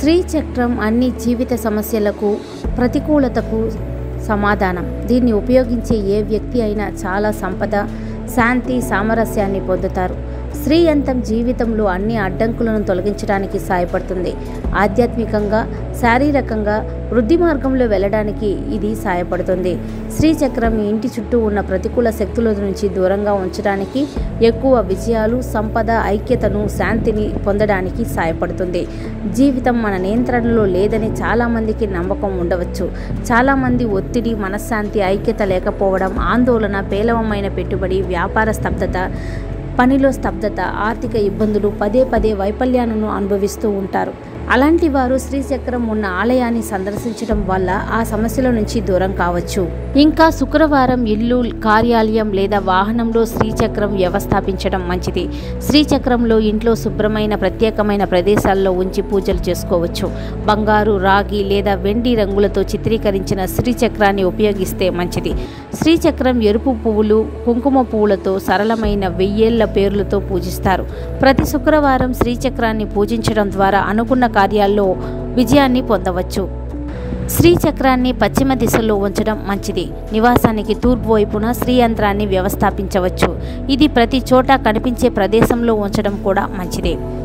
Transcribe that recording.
శ్రీచక్రం అన్ని జీవిత సమస్యలకు ప్రతికూలతకు సమాధానం దీన్ని ఉపయోగించే ఏ వ్యక్తి అయినా చాలా సంపద శాంతి సామరస్యాన్ని పొందుతారు స్త్రీ యంత్రం జీవితంలో అన్ని అడ్డంకులను తొలగించడానికి సహాయపడుతుంది ఆధ్యాత్మికంగా శారీరకంగా వృద్ధి మార్గంలో వెళ్ళడానికి ఇది సహాయపడుతుంది శ్రీచక్రం మీ ఇంటి చుట్టూ ఉన్న ప్రతికూల శక్తుల నుంచి దూరంగా ఉంచడానికి ఎక్కువ విజయాలు సంపద ఐక్యతను శాంతిని పొందడానికి సహాయపడుతుంది జీవితం మన నియంత్రణలో లేదని చాలామందికి నమ్మకం ఉండవచ్చు చాలామంది ఒత్తిడి మనశ్శాంతి ఐక్యత లేకపోవడం ఆందోళన పేలవమైన పెట్టుబడి వ్యాపార స్తబ్దత పనిలో స్తబ్దత ఆర్థిక ఇబ్బందులు పదే పదే వైఫల్యాలను అనుభవిస్తూ ఉంటారు అలాంటి వారు శ్రీచక్రం ఉన్న ఆలయాన్ని సందర్శించడం వల్ల ఆ సమస్యల నుంచి దూరం కావచ్చు ఇంకా శుక్రవారం ఇల్లు కార్యాలయం లేదా వాహనంలో శ్రీచక్రం వ్యవస్థాపించడం మంచిది శ్రీచక్రంలో ఇంట్లో శుభ్రమైన ప్రత్యేకమైన ప్రదేశాల్లో ఉంచి పూజలు చేసుకోవచ్చు బంగారు రాగి లేదా వెండి రంగులతో చిత్రీకరించిన శ్రీచక్రాన్ని ఉపయోగిస్తే మంచిది శ్రీచక్రం ఎరుపు పువ్వులు కుంకుమ పువ్వులతో సరళమైన వెయ్యేళ్ల పేర్లతో పూజిస్తారు ప్రతి శుక్రవారం శ్రీచక్రాన్ని పూజించడం ద్వారా అనుకున్న కార్యాల్లో విజయాన్ని పొందవచ్చు శ్రీచక్రాన్ని పశ్చిమ దిశలో ఉంచడం మంచిది నివాసానికి తూర్పు వైపున శ్రీ యంత్రాన్ని వ్యవస్థాపించవచ్చు ఇది ప్రతి చోట కనిపించే ప్రదేశంలో ఉంచడం కూడా మంచిదే